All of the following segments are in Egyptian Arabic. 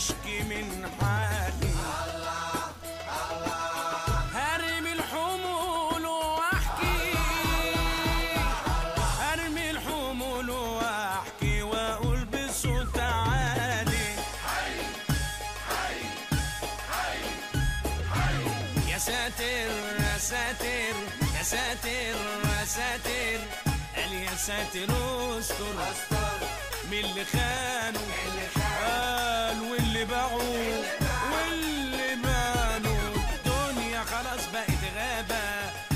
اشكي من حالي هرمي الحمول واحكي هرمي الحمول واحكي واقول بصوت عالي يا ساتر يا ساتر يا ساتر يا ساتر قال يا ساتر استر من اللي خانوا قال واللي باعوا واللي بانوا الدنيا خلاص بقت غابة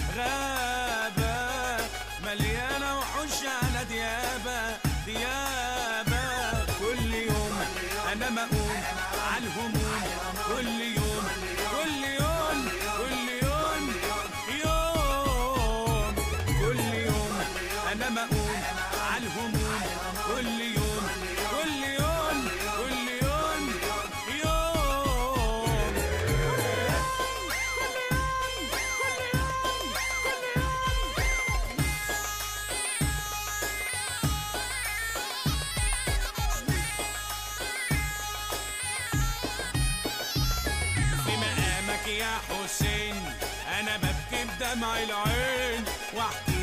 غابة مليانة وحوش على ديابة ديابة كل يوم أنا مقوم على الهموم كل يوم كل يوم كل يوم يوم كل يوم أنا مقوم على الهموم كل يوم كل يوم كل يوم يوم في مقامك يا حسين انا ببكي بدمع العين واحكي